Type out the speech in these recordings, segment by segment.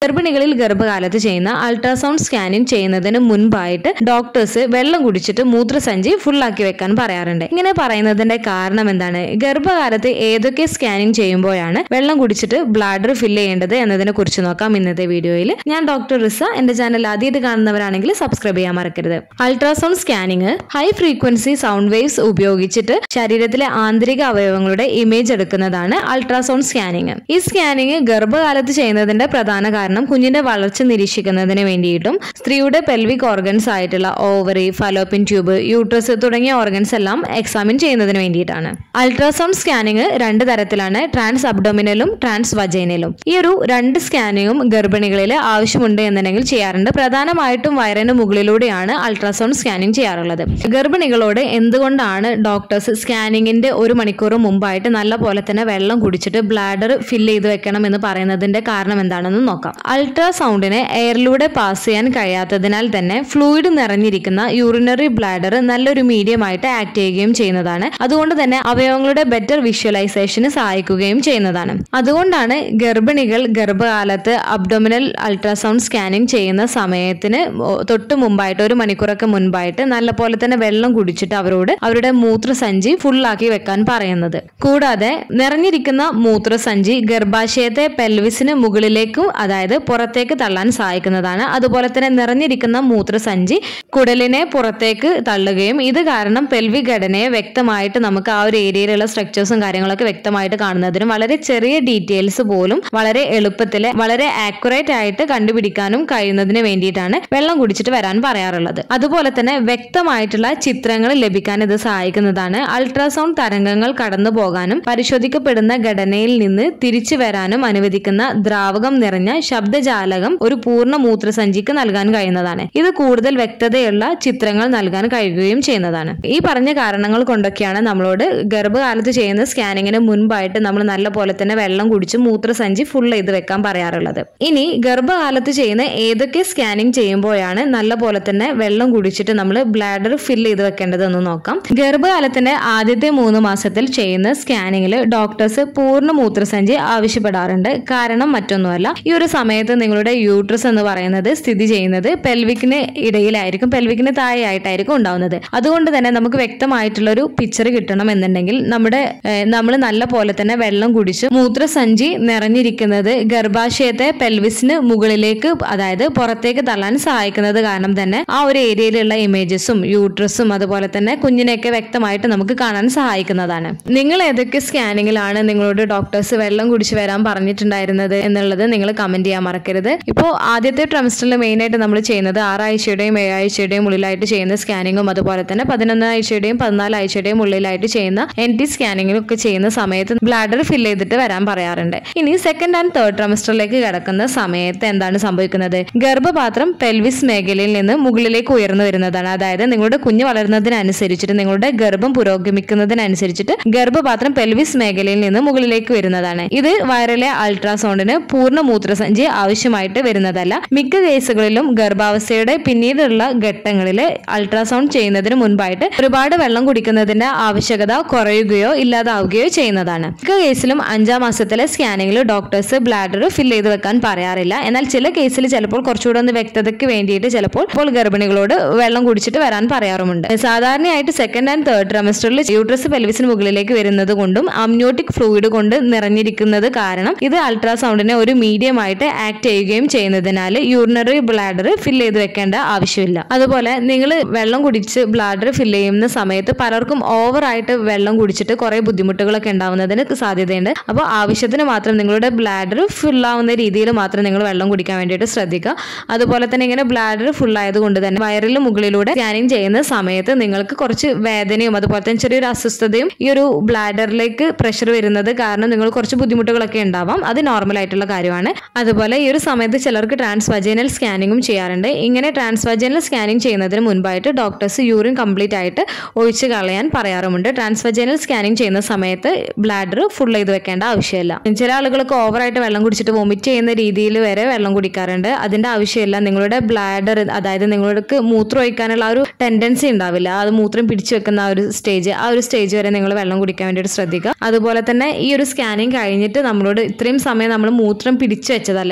ഗർഭിണികളിൽ ഗർഭകാലത്ത് ചെയ്യുന്ന ultrasound scanning ചെയ്യുന്നതിന് മുൻപായിട്ട് ഡോക്ടേഴ്സ് വെള്ളം കുടിച്ചിട്ട് മൂത്രസഞ്ചി ഫുള്ളാക്കി വെക്കാൻ പറയാറുണ്ട് ഇങ്ങനെ പറയുന്നതിന്റെ കാരണം എന്താണ് ഗർഭകാലത്ത് ഏതൊക്കെ സ്കാനിങ് ചെയ്യുമ്പോഴാണ് വെള്ളം കുടിച്ചിട്ട് ബ്ലാഡർ ഫില്ല് ചെയ്യേണ്ടത് എന്നതിനെ കുറിച്ച് നോക്കാം ഇന്നത്തെ വീഡിയോയിൽ ഞാൻ ഡോക്ടർ റിസ എന്റെ ചാനൽ ആദ്യമായിട്ട് കാണുന്നവരാണെങ്കിൽ സബ്സ്ക്രൈബ് ചെയ്യാൻ മറക്കരുത് ultrasound scanning high frequency sound waves ഉപയോഗിച്ചിട്ട് ശരീരത്തിലെ ആന്തരിക അവയവങ്ങളുടെ ഇമേജ് എടുക്കുന്നതാണ് അൾട്രാസൗണ്ട് സ്കാനിങ് ഈ സ്കാനിങ് ഗർഭകാലത്ത് ചെയ്യുന്നതിന്റെ പ്രധാന കാരണം കുഞ്ഞിന്റെ വളർച്ച നിരീക്ഷിക്കുന്നതിന് വേണ്ടിയിട്ടും സ്ത്രീയുടെ പെൽവിക് ഓർഗൻസ് ആയിട്ടുള്ള ഓവറി ഫലോപ്പിൻ ട്യൂബ് യൂട്രസ് തുടങ്ങിയ ഓർഗൻസ് എല്ലാം എക്സാമിൻ ചെയ്യുന്നതിന് വേണ്ടിയിട്ടാണ് അൾട്രാസൗണ്ട് സ്കാനിങ് രണ്ട് തരത്തിലാണ് ട്രാൻസ് അബ്ഡോമിനലും ട്രാൻസ് വജൈനലും ഈ ഒരു രണ്ട് സ്കാനിങ്ങും ഗർഭിണികളിൽ ആവശ്യമുണ്ട് എന്നുണ്ടെങ്കിൽ ചെയ്യാറുണ്ട് പ്രധാനമായിട്ടും വയറിന് മുകളിലൂടെയാണ് അൾട്രാസൗണ്ട് സ്കാനിങ് ചെയ്യാറുള്ളത് ഗർഭിണികളോട് എന്തുകൊണ്ടാണ് ഡോക്ടേഴ്സ് സ്കാനിങ്ങിന്റെ ഒരു മണിക്കൂർ മുമ്പായിട്ട് നല്ല പോലെ തന്നെ വെള്ളം കുടിച്ചിട്ട് ബ്ലാഡർ ഫില്ല് ചെയ്ത് വെക്കണം എന്ന് പറയുന്നതിന്റെ കാരണം എന്താണെന്ന് നോക്കാം അൾട്രാസൗണ്ടിനെ എയറിലൂടെ പാസ് ചെയ്യാൻ കഴിയാത്തതിനാൽ തന്നെ ഫ്ലൂയിഡ് നിറഞ്ഞിരിക്കുന്ന യൂറിനറി ബ്ലാഡർ നല്ലൊരു മീഡിയം ആയിട്ട് ആക്ട് ചെയ്യുകയും ചെയ്യുന്നതാണ് അതുകൊണ്ട് തന്നെ അവയവങ്ങളുടെ ബെറ്റർ വിഷ്വലൈസേഷന് സഹായിക്കുകയും ചെയ്യുന്നതാണ് അതുകൊണ്ടാണ് ഗർഭിണികൾ ഗർഭകാലത്ത് അബ്ഡോമിനൽ അൾട്രാസൗണ്ട് സ്കാനിങ് ചെയ്യുന്ന സമയത്തിന് തൊട്ട് മുമ്പായിട്ട് ഒരു മണിക്കൂറൊക്കെ മുൻപായിട്ട് നല്ല പോലെ തന്നെ വെള്ളം കുടിച്ചിട്ട് അവരോട് അവരുടെ മൂത്രസഞ്ചി ഫുള്ളാക്കി വെക്കാൻ പറയുന്നത് കൂടാതെ നിറഞ്ഞിരിക്കുന്ന മൂത്രസഞ്ചി ഗർഭാശയത്തെ പെൽവിസിന് മുകളിലേക്കും അതായത് പുറത്തേക്ക് തള്ളാൻ സഹായിക്കുന്നതാണ് അതുപോലെ തന്നെ നിറഞ്ഞിരിക്കുന്ന മൂത്രസഞ്ചി കുടലിനെ പുറത്തേക്ക് തള്ളുകയും ഇത് കാരണം പെൽവി ഘടനയെ വ്യക്തമായിട്ട് നമുക്ക് ആ ഒരു ഏരിയയിലുള്ള സ്ട്രക്ചേഴ്സും കാര്യങ്ങളൊക്കെ വ്യക്തമായിട്ട് കാണുന്നതിനും വളരെ ചെറിയ ഡീറ്റെയിൽസ് പോലും വളരെ എളുപ്പത്തിൽ വളരെ ആക്യുറേറ്റ് ആയിട്ട് കണ്ടുപിടിക്കാനും കഴിയുന്നതിന് വേണ്ടിയിട്ടാണ് വെള്ളം കുടിച്ചിട്ട് വരാൻ പറയാറുള്ളത് അതുപോലെ തന്നെ വ്യക്തമായിട്ടുള്ള ചിത്രങ്ങൾ ലഭിക്കാൻ ഇത് സഹായിക്കുന്നതാണ് അൾട്രാസൗണ്ട് തരംഗങ്ങൾ കടന്നു പോകാനും പരിശോധിക്കപ്പെടുന്ന ഘടനയിൽ നിന്ന് തിരിച്ചു വരാനും അനുവദിക്കുന്ന ദ്രാവകം നിറഞ്ഞ ശബ്ദജാലകം ഒരു പൂർണ്ണ മൂത്രസഞ്ചിക്ക് നൽകാൻ കഴിയുന്നതാണ് ഇത് കൂടുതൽ വ്യക്തതയുള്ള ചിത്രങ്ങൾ നൽകാൻ കഴിയുകയും ചെയ്യുന്നതാണ് ഈ പറഞ്ഞ കാരണങ്ങൾ കൊണ്ടൊക്കെയാണ് നമ്മളോട് ഗർഭകാലത്ത് ചെയ്യുന്ന സ്കാനിങ്ങിന് മുൻപായിട്ട് നമ്മൾ നല്ല പോലെ തന്നെ വെള്ളം കുടിച്ച് മൂത്രസഞ്ചി ഫുൾ ചെയ്ത് വെക്കാൻ പറയാറുള്ളത് ഇനി ഗർഭകാലത്ത് ചെയ്യുന്ന ഏതൊക്കെ സ്കാനിങ് ചെയ്യുമ്പോഴാണ് നല്ല പോലെ തന്നെ വെള്ളം കുടിച്ചിട്ട് നമ്മൾ ബ്ലാഡർ ഫിൽ ചെയ്ത് വെക്കേണ്ടതെന്ന് നോക്കാം ഗർഭകാലത്തിന്റെ ആദ്യത്തെ മൂന്ന് മാസത്തിൽ ചെയ്യുന്ന സ്കാനിങ്ങിൽ ഡോക്ടേഴ്സ് പൂർണ്ണ മൂത്രസഞ്ചി ആവശ്യപ്പെടാറുണ്ട് കാരണം മറ്റൊന്നുമല്ല ഈ ഒരു സമയത്ത് നിങ്ങളുടെ യൂട്രസ് എന്ന് പറയുന്നത് സ്ഥിതി ചെയ്യുന്നത് പെൽവിക്കിന് ഇടയിലായിരിക്കും പെൽവിക്കിന് താഴെയായിട്ടായിരിക്കും ഉണ്ടാവുന്നത് അതുകൊണ്ട് തന്നെ നമുക്ക് വ്യക്തമായിട്ടുള്ള ഒരു പിക്ചർ കിട്ടണം എന്നുണ്ടെങ്കിൽ നമ്മുടെ നമ്മൾ നല്ല പോലെ തന്നെ വെള്ളം കുടിച്ച് മൂത്രസഞ്ചി നിറഞ്ഞിരിക്കുന്നത് ഗർഭാശയത്തെ പെൽവിസിന് മുകളിലേക്ക് അതായത് പുറത്തേക്ക് തള്ളാൻ സഹായിക്കുന്നത് കാരണം തന്നെ ആ ഒരു ഏരിയയിലുള്ള ഇമേജസും യൂട്രസും അതുപോലെ തന്നെ കുഞ്ഞിനെയൊക്കെ വ്യക്തമായിട്ട് നമുക്ക് കാണാൻ സഹായിക്കുന്നതാണ് നിങ്ങൾ ഏതൊക്കെ സ്കാനിങ്ങിലാണ് നിങ്ങളോട് ഡോക്ടേഴ്സ് വെള്ളം കുടിച്ച് വരാൻ പറഞ്ഞിട്ടുണ്ടായിരുന്നത് എന്നുള്ളത് നിങ്ങൾ കമന്റ് ചെയ്യാൻ മറക്കരുത് ഇപ്പോൾ ആദ്യത്തെ ട്രംസ്റ്ററിൽ മെയിൻ ആയിട്ട് നമ്മൾ ചെയ്യുന്നത് ആറാഴ്ചയുടെയും ഏഴാഴ്ചയുടെയും ഉള്ളിലായിട്ട് ചെയ്യുന്ന സ്കാനിങ്ങും അതുപോലെ തന്നെ പതിനൊന്നാഴ്ചയുടെയും പതിനാലാഴ്ചയുടെയും ഉള്ളിലായിട്ട് ചെയ്യുന്ന എൻ ടി സ്കാനിങ്ങും ഒക്കെ ചെയ്യുന്ന സമയത്ത് ബ്ലാഡർ ഫിൽ ചെയ്തിട്ട് വരാൻ പറയാറുണ്ട് ഇനി സെക്കൻഡ് ആൻഡ് തേർഡ് ട്രമസ്റ്ററിലേക്ക് കടക്കുന്ന സമയത്ത് എന്താണ് സംഭവിക്കുന്നത് ഗർഭപാത്രം പെൽവിസ് മേഖലയിൽ നിന്ന് മുകളിലേക്ക് ഉയർന്നു വരുന്നതാണ് അതായത് നിങ്ങളുടെ കുഞ്ഞ് വളരുന്നതിനനുസരിച്ചിട്ട് നിങ്ങളുടെ ഗർഭം പുരോഗമിക്കുന്നതിനനുസരിച്ചിട്ട് ഗർഭപാത്രം പെൽവിസ് മേഖലയിൽ നിന്ന് മുകളിലേക്ക് വരുന്നതാണ് ഇത് വയറിലെ അൾട്രാസൗണ്ടിന് പൂർണ്ണ മൂത്രസഞ്ചി ആവശ്യമായിട്ട് വരുന്നതല്ല മിക്ക കേസുകളിലും ഗർഭാവസ്ഥയുടെ പിന്നീടുള്ള ഘട്ടങ്ങളിൽ അൾട്രാസൗണ്ട് ചെയ്യുന്നതിന് മുൻപായിട്ട് ഒരുപാട് വെള്ളം കുടിക്കുന്നതിന്റെ ആവശ്യകത കുറയുകയോ ഇല്ലാതാവുകയോ ചെയ്യുന്നതാണ് മിക്ക കേസിലും അഞ്ചാം മാസത്തിലെ സ്കാനിങ്ങിൽ ഡോക്ടേഴ്സ് ബ്ലാഡർ ഫിൽ ചെയ്ത് വെക്കാൻ പറയാറില്ല എന്നാൽ ചില കേസിൽ ചിലപ്പോൾ കുറച്ചുകൂടെ ഒന്ന് വ്യക്തതയ്ക്ക് വേണ്ടിയിട്ട് ചിലപ്പോൾ ഇപ്പോൾ ഗർഭിണികളോട് വെള്ളം കുടിച്ചിട്ട് വരാൻ പറയാറുമുണ്ട് സാധാരണയായിട്ട് സെക്കൻഡ് ആൻഡ് തേർഡ് ട്രമസ്റ്ററിൽ യൂട്രസ് പെൽവിസിന് മുകളിലേക്ക് വരുന്നത് കൊണ്ടും അമ്നോട്ടിക് ഫ്ലൂയിഡ് കൊണ്ട് നിറഞ്ഞിരിക്കുന്നത് കാരണം ഇത് അൾട്രാസൗണ്ടിനെ ഒരു മീഡിയം ആയിട്ട് ആക്ട് ചെയ്യുകയും ചെയ്യുന്നതിനാൽ യൂറിനറി ബ്ലാഡർ ഫിൽ ചെയ്ത് വെക്കേണ്ട ആവശ്യമില്ല അതുപോലെ നിങ്ങൾ വെള്ളം കുടിച്ച് ബ്ലാഡർ ഫിൽ ചെയ്യുന്ന സമയത്ത് പലർക്കും ഓവറായിട്ട് വെള്ളം കുടിച്ചിട്ട് കുറെ ബുദ്ധിമുട്ടുകളൊക്കെ ഉണ്ടാവുന്നതിന് സാധ്യതയുണ്ട് അപ്പോൾ ആവശ്യത്തിന് മാത്രം നിങ്ങളുടെ ബ്ലാഡർ ഫുൾ ആവുന്ന രീതിയിൽ മാത്രം നിങ്ങൾ വെള്ളം കുടിക്കാൻ വേണ്ടിയിട്ട് ശ്രദ്ധിക്കുക അതുപോലെ തന്നെ ഇങ്ങനെ ബ്ലാഡർ ഫുൾ ആയതുകൊണ്ട് തന്നെ വയറിൽ മുകളിലൂടെ സ്കാനിങ് ചെയ്യുന്ന സമയത്ത് നിങ്ങൾക്ക് കുറച്ച് വേദനയും അതുപോലെ തന്നെ ചെറിയൊരു അസ്വസ്ഥതയും ഈ ഒരു ബ്ലാഡറിലേക്ക് പ്രഷർ വരുന്നത് കാരണം നിങ്ങൾ കുറച്ച് ബുദ്ധിമുട്ടുകളൊക്കെ ഉണ്ടാവാം അത് നോർമൽ ആയിട്ടുള്ള കാര്യമാണ് അതുപോലെ ഈ ഒരു സമയത്ത് ചിലർക്ക് ട്രാൻസ്വജൈനൽ സ്കാനിങ്ങും ചെയ്യാറുണ്ട് ഇങ്ങനെ ട്രാൻസ്വജൈനൽ സ്കാനിങ് ചെയ്യുന്നതിന് മുൻപായിട്ട് ഡോക്ടേഴ്സ് യൂറിൻ കംപ്ലീറ്റ് ആയിട്ട് ഒഴിച്ച് കളയാൻ പറയാറുമുണ്ട് ട്രാൻസ്വജൈനൽ സ്കാനിങ് ചെയ്യുന്ന സമയത്ത് ബ്ലാഡർ ഫുൾ ചെയ്ത് വെക്കേണ്ട ആവശ്യമില്ല ചില ആളുകൾക്ക് ഓവറായിട്ട് വെള്ളം കുടിച്ചിട്ട് വൊമിറ്റ് ചെയ്യുന്ന രീതിയിൽ വരെ വെള്ളം കുടിക്കാറുണ്ട് അതിന്റെ ആവശ്യമില്ല നിങ്ങളുടെ ബ്ലാഡർ അതായത് നിങ്ങൾക്ക് മൂത്രം ഒഴിക്കാനുള്ള ആ ഒരു ടെൻഡൻസി ഉണ്ടാവില്ല അത് മൂത്രം പിടിച്ചു വെക്കുന്ന ആ ഒരു സ്റ്റേജ് ആ ഒരു സ്റ്റേജ് വരെ നിങ്ങൾ വെള്ളം കുടിക്കാൻ വേണ്ടിയിട്ട് ശ്രദ്ധിക്കുക അതുപോലെ തന്നെ ഈ ഒരു സ്കാനിങ് കഴിഞ്ഞിട്ട് നമ്മളോട് ഇത്രയും സമയം നമ്മൾ മൂത്രം പിടിച്ചു വെച്ചതല്ലേ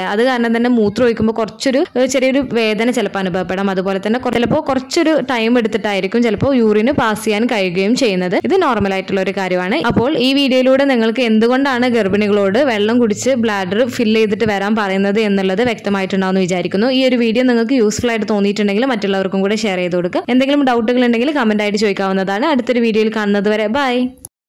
അത് കാരണം തന്നെ മൂത്രം ഒഴിക്കുമ്പോൾ കുറച്ചൊരു ഏഹ് ചെറിയൊരു വേദന ചിലപ്പോൾ അനുഭവപ്പെടാം അതുപോലെ തന്നെ കൊ- ചിലപ്പോൾ കുറച്ചൊരു ടൈം എടുത്തിട്ടായിരിക്കും ചിലപ്പോൾ യൂറിന് പാസ് ചെയ്യാൻ കഴിയുകയും ചെയ്യുന്നത് ഇത് നോർമൽ ആയിട്ടുള്ള ഒരു കാര്യമാണ് അപ്പോൾ ഈ വീഡിയോയിലൂടെ നിങ്ങൾക്ക് എന്തുകൊണ്ടാണ് ഗർഭിണികളോട് വെള്ളം കുടിച്ച് ബ്ലാഡർ ഫില്ല് ചെയ്തിട്ട് വരാൻ പറയുന്നത് എന്നുള്ളത് വ്യക്തമായിട്ടുണ്ടാവുമെന്ന് വിചാരിക്കുന്നു ഈ ഒരു വീഡിയോ നിങ്ങൾക്ക് യൂസ്ഫുൾ ആയിട്ട് തോന്നിയിട്ടുണ്ടെങ്കിൽ മറ്റുള്ളവർക്കും കൂടെ ഷെയർ ചെയ്ത് കൊടുക്കുക എന്തെങ്കിലും ഡൗട്ടുകൾ ഉണ്ടെങ്കിൽ കമന്റ് ആയിട്ട് ചോദിക്കാവുന്നതാണ് അടുത്തൊരു വീഡിയോയിൽ കാണുന്നത് വരെ ബൈ